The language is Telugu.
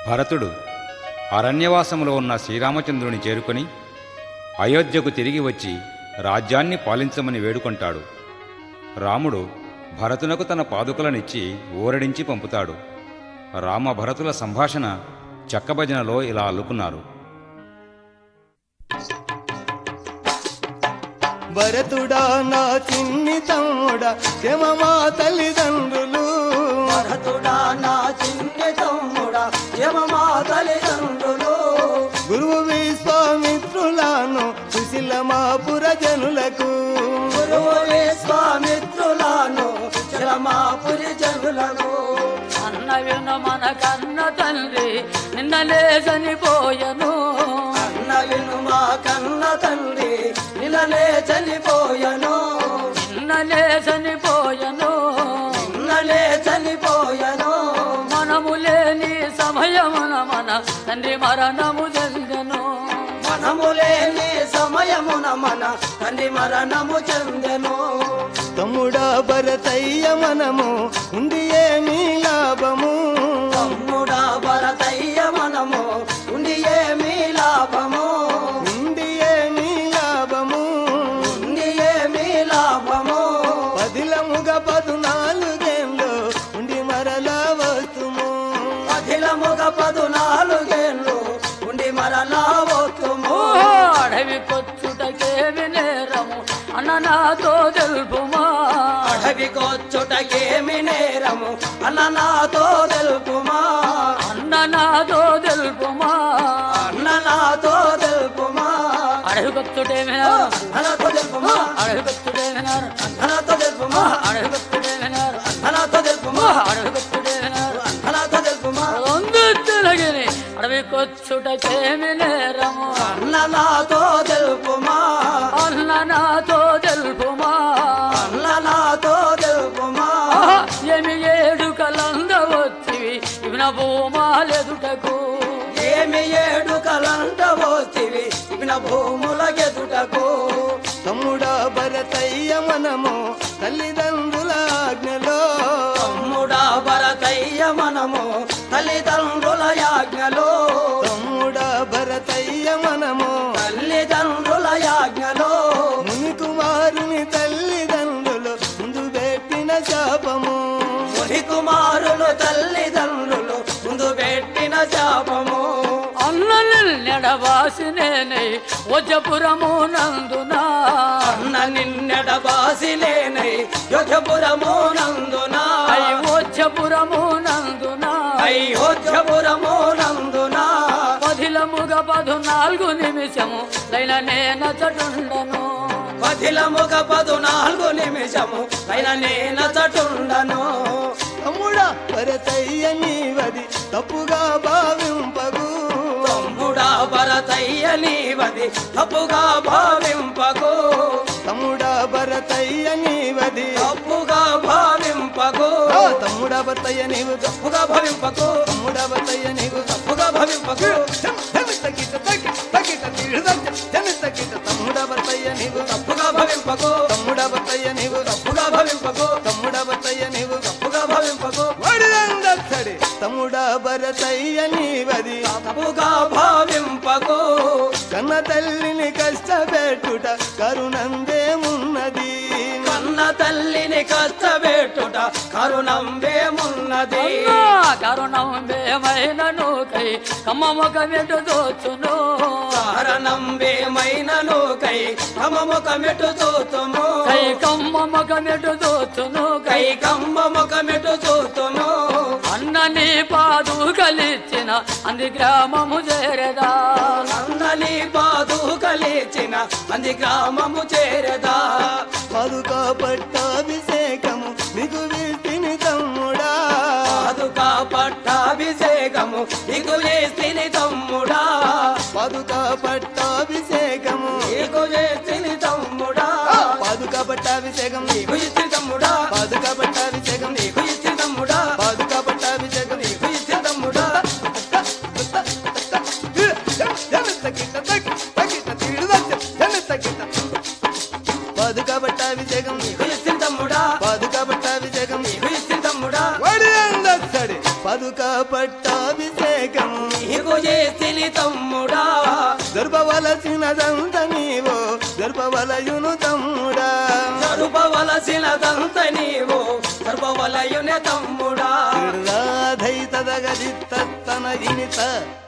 భరతుడు అరణ్యవాసములో ఉన్న శ్రీరామచంద్రుని చేరుకొని అయోధ్యకు తిరిగి వచ్చి రాజ్యాన్ని పాలించమని వేడుకొంటాడు రాముడు భరతునకు తన పాదుకలనిచ్చి ఊరడించి పంపుతాడు రామ భరతుల సంభాషణ చెక్కభజనలో ఇలా అల్లుకున్నారు భరతుడా నా చిన్ని తమ్ముడా క్షమమా తల్లిదండ్రులు భరతుడా నా చిన్ని తమ్ముడా యమమా తల్లిదండ్రులు గురువు విశ్వామిత్రులను సుశీలమాపుర జనులకు గురువు విశ్వామిత్రులను శ్రమాపురి జనులను అన్న విన మన కన్న తండ్రి నిన్నలే చనిపోయను అన్న విను మా కన్న తండ్రి నిలనే చనిపోయను నిన్నలే చనిపోయను నిన్నలే చనిపోయను మనము లేని సమయమున మన తండ్రి మరణము చెందెను మనము లేని సమయమున మన తండ్రి మరణము చెందెను తమ్ముడా భరతయ్య మనము ఉండి ఏమీ లాభము తమ్ముడా భరతయ్య మనము ఉండి ఏమీ లాభము ఉండి ఏమీ లాభము ఉండి ఏమీ లాభము పదిలముగ పదునాలుగేళ్ళు ఉండి మరలా వస్తుము అఖిలముగ పదునాలుగేళ్ళు ఉండి మరలా పోతుము ఓహో, అడవి కొచ్చుటకేమి నేరము అన్న నాతో తెలుపుమా అడవికొచ్చుటకేమి నేరము అన్న నాతో తెలుపుమా అన్న నాతో తెలుపుమా అన్న నాతో తెలుపుమా అడవి కొచ్చుటేమి నేరం అన్నతో తెలుపుమా అడవి కొచ్చుటేమి నేరం అన్నతో తెలుపుమా అడవి కొచ్చుటేమి నేరం అన్నతో తెలుపుమా అడవి కొచ్చుటేమి నేరం అన్నతో తెలుపుమా ಒಂದು ತಿರುಗಿನಿ ಅಡವಿ ಕೊಚ್ಚುಟಕೇಮಿ ನೇರము అన్న నాతో తెలుపుమా అన్న నాతో తెలుపుమా అన్న నాతో తెలుపుమా ఆహా, ఏమి ఏడు కలంద వచ్చివి ఇవిన భూమాలెదుటకు ఏమి ఏడు కలంట పోతివి ఇవిన భూముల ఎదుటకు తమ్ముడా భరతయ్య మనము తల్లిదండ్రుల ఆజ్ఞలో తమ్ముడా భరతయ్య మనము తల్లిదండ్రుల యాజ్ఞలో తమ్ముడా భరతయ్య మనము తల్లిదండ్రుల యాజ్ఞలో ముని కుమారుని తల్లిదండ్రులు ముందు పెట్టిన శాపము ముని కుమారులు తల్లిదండ్రులు ముందు పెట్టిన శాపము అన్న నిన్నెడబాసి నేనై వజపురము నందునా అన్న నిన్నెడ బాసిలేనై యుధపురము నందున అయి వజపురము నందునా అయోధ్యపురము నందున పదిలముగ పదునాలుగు నిమిషము లైన నేనచటుండను పదిలముగ పదునాలుగు నిమిషము పైన నేనచటుండను తమ్ముడా భరతయ్య నీవది తప్పుగా భావింపగు తమ్ముడా భరతయ్య నీవది తప్పుగా భావింపకు తమ్ముడా భరతయ్య నీవది తప్పుగా భావింపకు ఆ, తమ్ముడా భర్తయ్య నీవు తప్పుగా భావింపకు తమ్ముడా భర్తయ్య నీవు తప్పుగా భావింపకు తగిట తగిట తగిట తీరుదగ్గ జనిత గిట తమ్ముడా భర్తయ్య నీవు తప్పుగా భావింపకు తమ్ముడా భర్తయ్య నీవు తప్పుగా భావింపకు తమ్ముడా భర్తయ్య నీవు తప్పుగా భావింపకు వడిదందడి తమ్ముడా భరతయ్య నీవది తప్పుగా భావింపకు కన్న తల్లిని కష్టపెట్టుట కరుణందేమున్నది కన్న తల్లిని కష్టపెట్టుట కరుణంబేమున్నది కరుణం బేమైన నూకై కమ్మముఖ మెటు దోచును కారణంబేమైనను కై కమముఖమెటు చూతుము కై కమ్మముఖ మెటు దోచును కై కై కమ్మముఖమెటు చూతుము అన్న నీ పాదు కలిచిన అంది గ్రామము చేరదా నందని పాదు కలిచిన అంది గ్రామము చేరదా పదుక పట్టాభిషేకము నీకు వీటిని తమ్ముడా పాదుకా పట్టాభిషేకము నీకు చేసిని తమ్ముడా పదుక పట్టాభిషేకము నీకు చేసిని తమ్ముడా పదుక పట్టాభిషేకం నీకు ఇచ్చిన తమ్ముడా పదుక పట్టాభిషేకం నీకు ఇచ్చిన తమ్ముడా పదుక పట్టాభిషేకం నీకు ఇచ్చిన తమ్ముడా పదుక పట్టాభిషేకం నీకు ఇచ్చిన తమ్ముడా పదుక పట్టాభిషేకం నీకు ఇచ్చిన తమ్ముడా వడి అందడి పాదుక పట్టాభిషేకం నీకు చేసిని తమ్ముడా జరుపవలసినదంత నీవో జరుపవలయును తమ్ముడా జరుపవలసినదంత నీవు సర్వవలయునే తమ్ముడా రాధైతదగదిత్తన ఇనిత